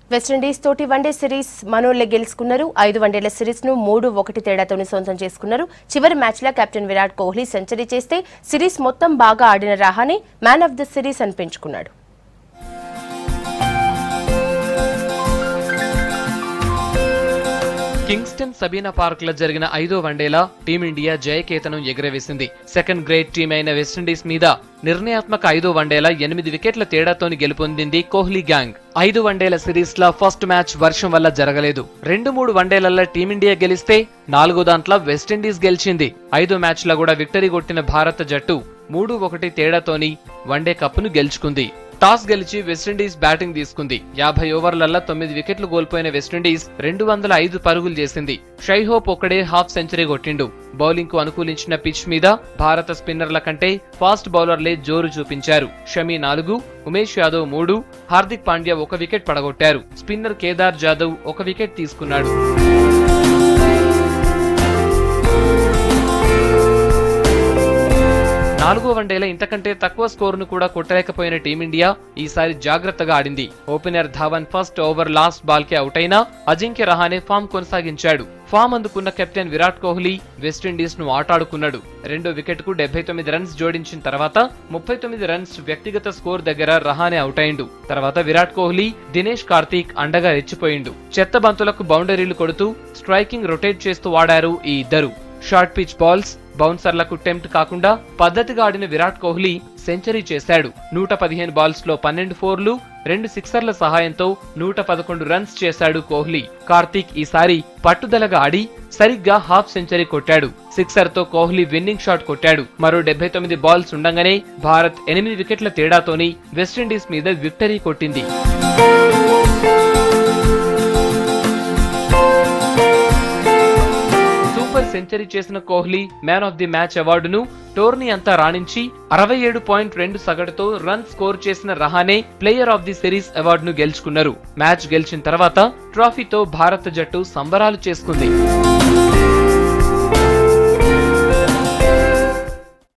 West Indies తోటి one day series మనోళ్లే గెలుచుకున్నారు ఐదు వన్డేల సిరీస్ ను మూడు ఒకటి తేడాతోని సొంతం చేసుకున్నారు చివరి మ్యాచ్ లో కెప్టెన్ విరాట్ కోహ్లీ సెంచరీ చేస్తే సిరీస్ మొత్తం బాగా ఆడిన Rahane man of the series అనిపించుకున్నాడు కింగ్స్టన్ సబీనా పార్క్ లో జరిగిన ఐదో వన్డేలా టీమిండియా జయకేతనం ఎగురవేసింది సెకండ్ గ్రేడ్ టీం అయిన వెస్టిండీస్ మీద నిర్ణయాత్మక ఐదో వన్డేల ఎనిమిది వికెట్ల తేడాతోని గెలుపొందింది కోహ్లీ గ్యాంగ్ ఐదు వన్డేల సిరీస్ లో ఫస్ట్ మ్యాచ్ వర్షం వల్ల జరగలేదు రెండు మూడు వన్డేలలో టీమిండియా గెలిస్తే నాలుగో దాంట్లో వెస్టిండీస్ గెలిచింది ఐదో మ్యాచ్ లో కూడా విక్టరీ కొట్టిన భారత జట్టు మూడు ఒకటి తేడాతోని వన్డే కప్పును గెలుచుకుంది టాస్ గెలిచి వెస్టిండీస్ బ్యాటింగ్ తీసుకుంది యాభై ఓవర్లల్లా తొమ్మిది వికెట్లు కోల్పోయిన వెస్టిండీస్ రెండు వందల ఐదు పరుగులు చేసింది షైహోప్ ఒక్కడే హాఫ్ సెంచరీ కొట్టిండు బౌలింగ్ కు అనుకూలించిన పిచ్ మీద భారత స్పిన్నర్ల కంటే ఫాస్ట్ బౌలర్లే జోరు చూపించారు షమి నాలుగు ఉమేష్ యాదవ్ మూడు హార్దిక్ పాండ్యా ఒక వికెట్ పడగొట్టారు స్పిన్నర్ కేదార్ జాదవ్ ఒక వికెట్ తీసుకున్నాడు నాలుగో వన్డేలో ఇంతకంటే తక్కువ స్కోరును కూడా కొట్టలేకపోయిన టీమిండియా ఈసారి జాగ్రత్తగా ఆడింది opener Dhawan first over last ball కి అవుట్ అయినా అజింక్య రహానే ఫామ్ కొనసాగించాడు ఫామ్ అందుకున్న కెప్టెన్ విరాట్ కోహ్లీ వెస్టిండీస్ ను ఆటాడుకున్నాడు రెండో వికెట్ కు డెబ్బై తొమ్మిది రన్స్ జోడించిన తర్వాత ముప్పై తొమ్మిది రన్స్ వ్యక్తిగత స్కోర్ దగ్గర రహానే అవుట్ అయిండు తర్వాత విరాట్ కోహ్లీ దినేష్ కార్తీక్ అండగా రెచ్చిపోయిండు చెత్త బంతులకు బౌండరీలు కొడుతూ స్ట్రైకింగ్ రొటేట్ చేస్తూ వాడారు ఈ ఇద్దరు షార్ట్ పిచ్ బాల్స్ బౌన్సర్లకు టెంప్ట్ కాకుండా పద్ధతిగా ఆడిన విరాట్ కోహ్లీ సెంచరీ చేశాడు నూట పదిహేను బాల్స్ లో పన్నెండు ఫోర్లు రెండు సిక్సర్ల సహాయంతో నూట పదకొండు రన్స్ చేశాడు కోహ్లీ కార్తీక్ ఈసారి పట్టుదలగా ఆడి సరిగ్గా హాఫ్ సెంచరీ కొట్టాడు సిక్సర్ తో కోహ్లీ విన్నింగ్ షాట్ కొట్టాడు మరో డెబ్బై తొమ్మిది బాల్స్ ఉండగానే భారత్ ఎనిమిది వికెట్ల తేడాతోని వెస్టిండీస్ మీద విక్టరీ కొట్టింది సూపర్ సెంచరీ చేసిన Kohli man of the match అవార్డును టోర్నీ అంతా రాణించి అరవై ఏడు పాయింట్ రెండు సగటుతో రన్ స్కోర్ చేసిన Rahane player of the series అవార్డును గెలుచుకున్నారు మ్యాచ్ గెలిచిన తర్వాత ట్రోఫీతో భారత జట్టు సంబరాలు చేసుకుంది